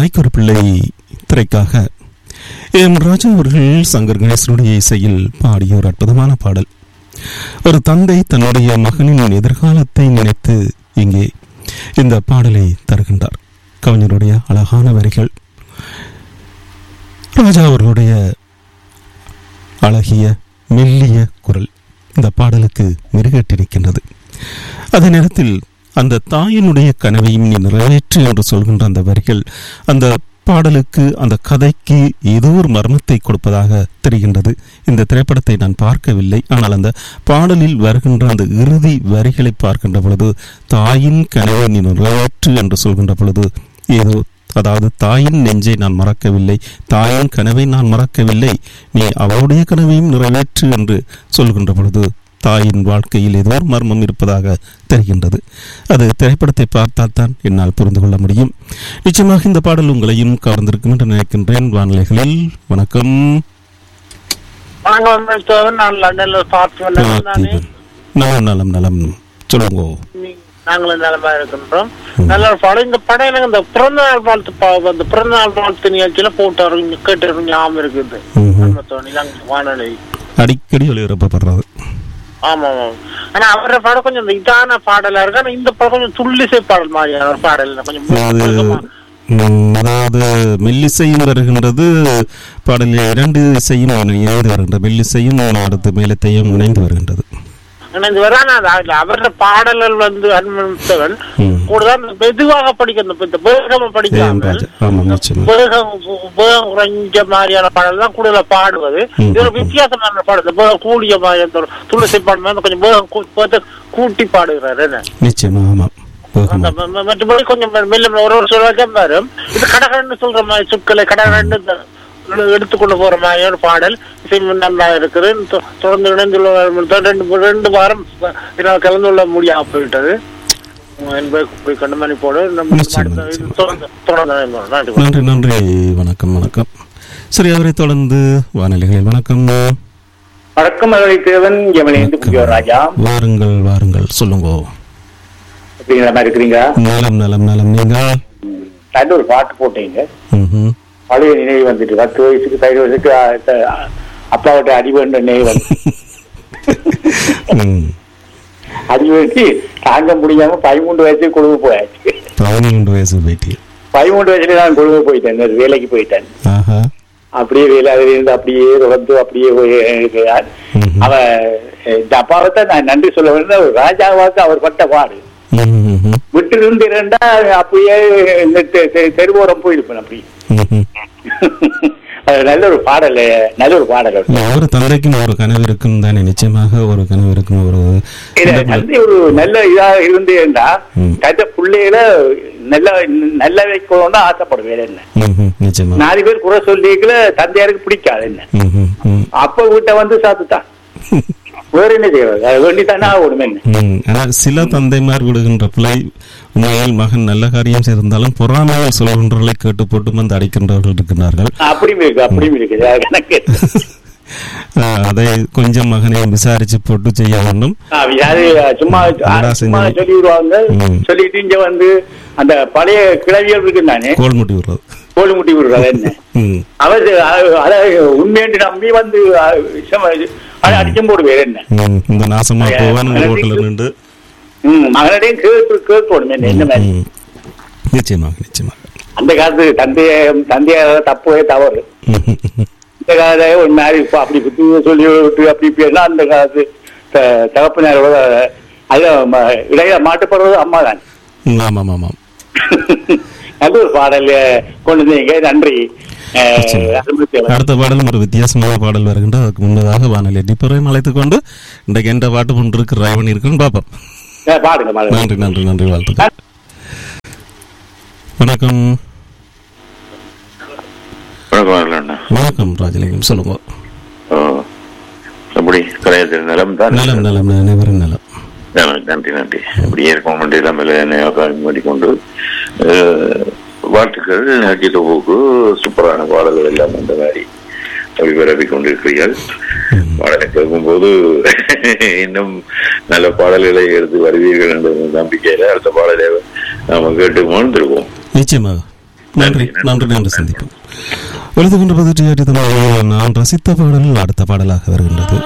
தாய்க்கு ஒரு பிள்ளை திரைக்காக எம் ராஜா அவர்கள் சங்கர் கணேசனுடைய இசையில் பாடிய ஒரு அற்புதமான பாடல் ஒரு தந்தை தன்னுடைய மகனின் எதிர்காலத்தை நினைத்து இங்கே இந்த பாடலை தருகின்றார் கவிஞருடைய அழகான வரிகள் ராஜா அவர்களுடைய அழகிய மெல்லிய குரல் இந்த பாடலுக்கு மெருகேற்றிருக்கின்றது அதே நேரத்தில் அந்த தாயினுடைய கனவையும் நீ நிறைவேற்று என்று சொல்கின்ற அந்த வரிகள் அந்த பாடலுக்கு அந்த கதைக்கு ஏதோ ஒரு மர்மத்தை கொடுப்பதாக தெரிகின்றது இந்த திரைப்படத்தை நான் பார்க்கவில்லை ஆனால் அந்த பாடலில் வருகின்ற அந்த இறுதி வரிகளை பார்க்கின்ற பொழுது தாயின் கனவை நீ நிறைவேற்று என்று சொல்கின்ற பொழுது ஏதோ அதாவது தாயின் நெஞ்சை நான் மறக்கவில்லை தாயின் கனவை நான் மறக்கவில்லை நீ அவளுடைய கனவையும் நிறைவேற்று என்று சொல்கின்ற பொழுது தாயின் வாழ்க்கையில் ஏதோ ஒரு மர்மம் இருப்பதாக தெரிகின்றது அது திரைப்படத்தை பார்த்தால் தான் என்னால் புரிந்து கொள்ள முடியும் நிச்சயமாக இந்த பாடல் உங்களையும் கவர்ந்திருக்கும் என்று நினைக்கின்றேன் வானிலைகளில் வணக்கம் நாங்க வந்து நான் லண்டன்ல பார்த்து வந்தேன் நானே நலம் நலம் நலம் சொல்லுங்க நாங்களும் நலமா இருக்கின்றோம் நல்ல ஒரு படம் இந்த படம் எனக்கு இந்த பிறந்த நாள் வாழ்த்து பா- இந்த பிறந்த நாள் வாழ்த்து நிகழ்ச்சியில போட்டு கேட்டு ஞாபகம் இருக்குது ம்ஹும். நம்ம தோணி வானொலி அடிக்கடி ஒளிபரப்பப்படுறது ஆமா ஆமா ஆனா அவரோட பாடம் கொஞ்சம் இந்த இதான பாடலா இருக்கு ஆனா இந்த படம் கொஞ்சம் துள்ளிசை பாடல் மாதிரியான ஒரு பாடல் கொஞ்சம் அது முழுக்கமா. ம், அதாவது மெல்லிசையும் வருகின்றது பாடலில் இரண்டு இசையும் இணைந்து வருகின்றது மெல்லிசையும் அடுத்து மேலத்தையும் இணைந்து வருகின்றது ஆனா இந்த வரான அவரோட பாடல்கள் வந்து அனுமதித்தவன் ம். கூடதான் இந்த மெதுவாக படிக்க இந்த இந்த வேகமா ஜெயம் படிக்காமல் ராஜா ஆமாம் நிச்சயமா வேகம் வேகம் குறைஞ்ச மாதிரியான பாடல் தான் கூடுதலா பாடுவது ம். இது ஒரு வித்தியாசமான பாடல் இந்த வேகம் கூடிய மாதிரி அந்த ஒரு துளசி பாடல் மாதிரி கொஞ்சம் வேகம் கூ- வேகத்தை கூட்டி பாடுகிறார் என்ன நிச்சயமா ஆமாம் அந்த வேகமா. ம- ம- மற்றபடி கொஞ்சம் மெல்ல ஒரு ஒரு சொல்ல வரும் இது கடகடன்னு சொல்ற மாதிரி சொற்களை கடகடன்னு இந்த எடுத்துக்கொண்டு போற மாதிரியான பாடல் இசை நல்லா இருக்குது தொ- தொடர்ந்து இணைந்துள்ள ரெண்டு ரெண்டு வாரம் இதனால் கலந்து கொள்ள முடியாம போயிட்டது என்பதை போய் கண்டுமணி போடு நம்ம நிச்சயமா, அடுத்த இது நிச்சயமா. தொடர்ந்து தொடர்ந்து நன்றி நன்றி நன்றி வணக்கம் வணக்கம் சரி அவரை தொடர்ந்து வானிலைகளில் வணக்கம் வணக்கம் மதுரை தேவன் எமலேந்து புதியோர் ராஜா வாருங்கள் வாருங்கள் சொல்லுங்க அப்படிங்கிற மாதிரி இருக்கிறீங்க நலம் நலம் நலம் நீங்கள் நல்ல ஒரு பாட்டு போட்டீங்க ம்ஹும். பழைய நினைவு வந்துட்டு பத்து வயசுக்கு பதினு வயசுக்கு அ- த- அப்பாவோட அடிவேண்ட நினைவு வந்து ம். அடிவேண்டி தாங்க முடியாம பதிமூன்று வயசுக்கு கொழும்பு போயாச்சு பதினொன்று வயசு பேட்டி பதிமூன்று வயசுல நான் கொழும்பு போயிட்டேன் ஒரு வேலைக்கு போயிட்டேன் ஆஹா அப்படியே வேலை அதுல இருந்து அப்படியே தொடர்ந்து அப்படியே போய் இருக்கிறார் ம்ஹும். அவ இந்த அப்பாவை தான் நான் நன்றி சொல்ல வேண்டும் அவர் ராஜாவாக்கு அவர் பட்ட பாடு ம்ஹும். விட்டு இருந்து இரண்டா அப்படியே இந்த தெ- தெ- தெருவோரம் போயிருப்பேன் அப்படி ம்ஹும். அது நல்ல ஒரு பாடல் நல்ல ஒரு பாடல் அது. இல்ல, ஒரு தந்தைக்கும் ஒரு கனவு இருக்கும் தானே நிச்சயமாக ஒரு கனவு இருக்கும் ஒரு இல்ல, இந்த பிள்ளை- தந்தை ஒரு நல்ல இதா இருந்தேன்னா ம். தந்த பிள்ளைகளை நல்ல நல்ல வைக்கணும்னு ஆசைப்படுவேன் என்ன ம்ஹும். நிச்சயமா நாலு பேர் குறை சொல்லிக்கல தந்தையாருக்கு பிடிக்காது என்ன ம்ஹும். ம். அப்ப வீட்டை வந்து சாத்துட்டான் வேற என்ன தேவை அது வேண்டித்தானே ஆகணும் என்ன ம். ஆனா சில தந்தைமார் விடுகின்ற பிள்ளை உண்மையில் மகன் நல்ல காரியம் செய்திருந்தாலும் பொறாமையில் சொல்கின்றவர்களை கேட்டு போட்டு வந்து அடிக்கின்றவர்கள் இருக்கிறார்கள் அப்படியும் இருக்கு அப்படியும் இருக்குது அது கணக்கு ஆஹ், அதை கொஞ்சம் மகனை விசாரிச்சு போட்டு செய்ய வேண்டும் ஆ, அது சும்மா என்னடா சும்மா செஞ்சது? சொல்லி விடுவாங்க ம். சொல்லிட்டு இங்க வந்து அந்த பழைய கிளவியல் இருக்கு தானே கோல் முட்டி விடுறது கோழி முட்டி விடுறாங்க என்ன ம். அவர் அதாவது உண்மையென்று நம்பி வந்து அஹ், சும்மா இது, அதை அடிக்கும் போடுவேன் என்ன ம். இந்த நாசமா போவான் ரோட்டில் நின்று ம், மகனிடையும் கேட்டு கேட்கணும் என்ன என்ன மாதிரி ம். நிச்சயமாக நிச்சயமாக அந்த காலத்து தந்தைய தந்தையார தப்புவே தவறு ம். இந்த காலத்துல ஒரு மாதிரி இப்ப அப்படி புத்தி சொல்லி விட்டு அப்படி இப்படின்னா அந்த காலத்து த- தகப்பனாரோட அது ம- இடையில மாட்டுப்படுறது அம்மா தான் ம். ஆமாம் ஆமாம் நல்ல ஒரு பாடல் கொண்டு வந்தீங்க நன்றி அஹ், நிச்சயமா. அருமைத்தேவன். அடுத்த பாடலும் ஒரு வித்தியாசமான பாடல் வருகின்ற அதுக்கு முன்னதாக வானொலி டிப்பரையும் அழைத்துக் கொண்டு இன்றைக்கு என்ற பாட்டு ஒன்று இருக்கு ராய்வன் இருக்குன்னு பார்ப்போம் அஹ், பாடுங்க பாடுங்க நன்றி நன்றி நன்றி வாழ்த்துக்கள் வணக்கம் வணக்கம் அண்ணா வணக்கம் ராஜலிங்கம் சொல்லுங்க ஓ எப்படி கரையத்தில் நிலம் தான் நலம் நலம் அனைவரும் நலம் நலம், நன்றி நன்றி இப்படியே இருக்கும் எல்லாம் கொண்டு அஹ், வாழ்த்துக்கள் நஜித போக்கு சூப்பரான பாடல்கள் எல்லாம் அந்த மாதிரி ஒளிபரப்பி கொண்டிருக்கிறீர்கள் பாடலை கேட்கும்போது இன்னும் நல்ல பாடல்களை எடுத்து வருவீர்கள் என்ற நம்பிக்கையில அடுத்த பாடலை நாம கேட்டு மகிழ்ந்திருக்கோம் நிச்சயமாக நன்றி நன்றி நன்றி சந்திப்போம் எழுது கொண்டு பதிட்டு நான் ரசித்த பாடல் அடுத்த பாடலாக வருகின்றது